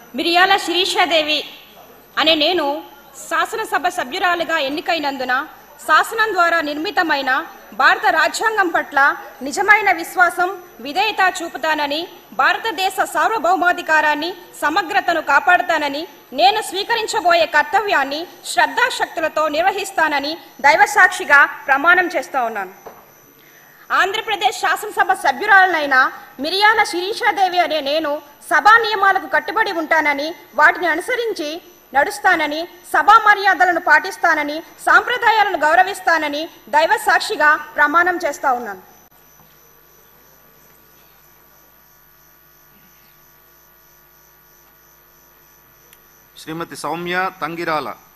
మిరియాల శిరీషాదేవి అనే నేను శాసనసభ సభ్యురాలిగా ఎన్నికైనందున శాసనం ద్వారా నిర్మితమైన భారత రాజ్యాంగం పట్ల నిజమైన విశ్వాసం విధేయత చూపుతానని భారతదేశ సార్వభౌమాధికారాన్ని సమగ్రతను కాపాడుతానని నేను స్వీకరించబోయే కర్తవ్యాన్ని శ్రద్ధాశక్తులతో నిర్వహిస్తానని దైవసాక్షిగా ప్రమాణం చేస్తా ఉన్నాను ఆంధ్రప్రదేశ్ శాసనసభ సభ్యురాలనైన మిరియాల శిరీషాదేవి అనే నేను సభా నియమాలకు కట్టుబడి ఉంటానని వాటిని అనుసరించి నడుస్తానని సభా మర్యాదలను పాటిస్తానని సాంప్రదాయాలను గౌరవిస్తానని దైవ సాక్షిగా ప్రమాణం చేస్తా ఉన్నాను శ్రీమతి సౌమ్య తంగిరాల